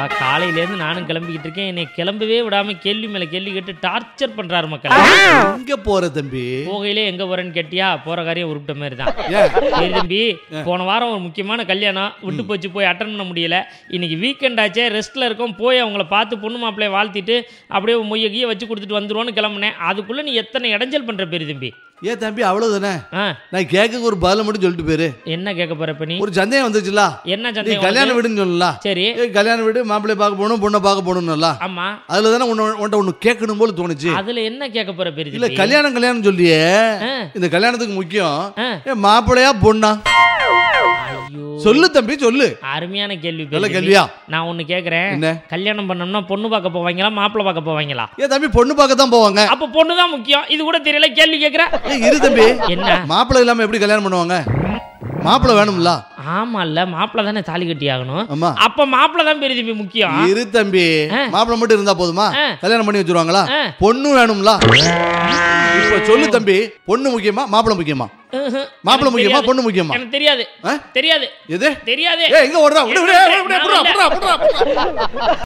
காலையிலேருந்து நானும் கிளம்பிக்கிட்டு இருக்கேன் என்னை கிளம்பவே விடாம கேள்வி மேல கேள்வி கேட்டு டார்ச்சர் பண்றாரு மக்கள் எங்க போற தம்பி போகையிலே எங்க போறேன்னு கேட்டியா போற காரியம் உருப்பிட்ட மாதிரி தான் ஏன் சரி தம்பி போன வாரம் ஒரு முக்கியமான கல்யாணம் விட்டு போச்சு போய் அட்டன் பண்ண முடியல இன்னைக்கு வீக்கெண்ட் ஆச்சே ரெஸ்ட்ல இருக்கோம் போய் அவங்கள பார்த்து பொண்ணு மாப்பிள்ளைய வாழ்த்திட்டு அப்படியே மொய்ய கீய வச்சு கொடுத்துட்டு வந்துருவோன்னு கிளம்புனேன் அதுக்குள்ள நீ எத்தனை இடைஞ்சல் பண்ற பெரிய தம்பி ஏன் தம்பி அவ்வளவுதானே ஆ நான் கேட்க ஒரு பதில மட்டும் சொல்லிட்டு போயிரு என்ன கேட்க போற இப்ப நீ ஒரு சந்தேகம் வந்துச்சுல என்ன நீ சந்தேகம் கல்யாண உனக்கு? வீடுன்னு சொல்லலாம் சரி ஏய் கல்யாண வீடு மாப்பிள்ளைய பார்க்க போகணும் பொண்ணை பார்க்க போகணும்ல ஆமா அதுல தானே உன்னை உன்ட்ட ஒண்ணு கேட்கணும் போல தோணுச்சு அதுல என்ன கேட்க போற பெரிய இல்ல தம்பி? கல்யாணம் கல்யாணம் சொல்லியே ஆ, இந்த கல்யாணத்துக்கு முக்கியம் ஆ. ஏ மாப்பிள்ளையா பொண்ணா ஐயோ சொல்லு தம்பி சொல்லு அருமையான கேள்வி நல்ல பெரிய தம்பி. கேள்வியா நான் ஒண்ணு கேக்குறேன் என்ன கல்யாணம் பண்ணோம்னா பொண்ணு பார்க்க போவாங்களா மாப்பிள்ளை பார்க்க போவாங்களா ஏ தம்பி பொண்ணு பார்க்க தான் போவாங்க அப்ப பொண்ணு தான் முக்கியம் இது கூட தெரியல கேள்வி கேக்குற ஏய் இரு தம்பி என்ன மாப்பிள்ளை இல்லாம எப்படி கல்யாணம் பண்ணுவாங்க மாப்பிள்ளை வேணும்ல ஆமா இல்ல மாப்பிள்ளை தானே தாலி கட்டி ஆகணும் ஆமா அப்ப மாப்பிள்ளை தான் பெரிய தம்பி முக்கியம் இரு தம்பி ஆ. மாப்பிள்ளை மட்டும் இருந்தா போதுமா ஆ. கல்யாணம் பண்ணி வச்சிருவாங்களா ஆ. பொண்ணு வேணும்ல இப்ப சொல்லு தம்பி பொண்ணு முக்கியமா மாப்பிள்ளை முக்கியமா ம்ஹும். மாப்பிள்ளை எனக்கு முக்கியமா தெரியாது. பொண்ணு முக்கியமா எனக்கு தெரியாது ஆ? தெரியாது எது தெரியாது ஏ எங்க ஓடுறா விடு விடு, விடு, விடு, நான் விடுறா, இல்ல. விடுறா, விடுறா, விடுறா.